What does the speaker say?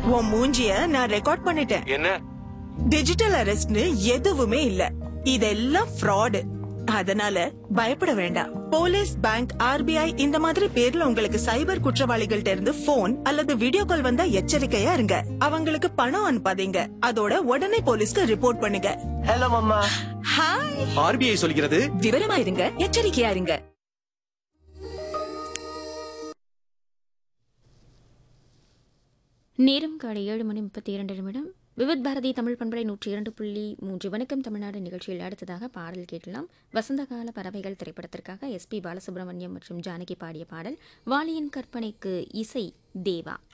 உன் மூஞ்சிய நான் ரெக்கார்ட் பண்ணிட்டேன் என்ன டிஜிட்டல் அரெஸ்ட்னு எதுவுமே இல்ல இதெல்லாம் ஃப்ராடு அதனால பயப்பட வேண்டாம் போலீஸ் பேங்க் ஆர்பிஐ இந்த மாதிரி பேர்ல உங்களுக்கு சைபர் குற்றவாளிகள்ட்ட இருந்து போன் அல்லது வீடியோ கால் வந்தா எச்சரிக்கையா இருங்க அவங்களுக்கு பணம் அனுப்பாதீங்க அதோட உடனே போலீஸ்க்கு ரிப்போர்ட் பண்ணுங்க ஹலோ மம்மா ஹாய் ஆர்பிஐ சொல்கிறது விவரமா இருங்க எச்சரிக்கையா இருங்க நேரம் காலை ஏழு மணி முப்பத்தி இரண்டு நிமிடம் விவித் பாரதி தமிழ் பண்பலை நூற்றி இரண்டு புள்ளி மூன்று வணக்கம் தமிழ்நாடு நிகழ்ச்சியில் அடுத்ததாக பாடல் கேட்கலாம் வசந்தகால பறவைகள் திரைப்படத்திற்காக எஸ்பி பாலசுப்ரமணியம் மற்றும் ஜானகி பாடிய பாடல் வாலியின் கற்பனைக்கு இசை தேவா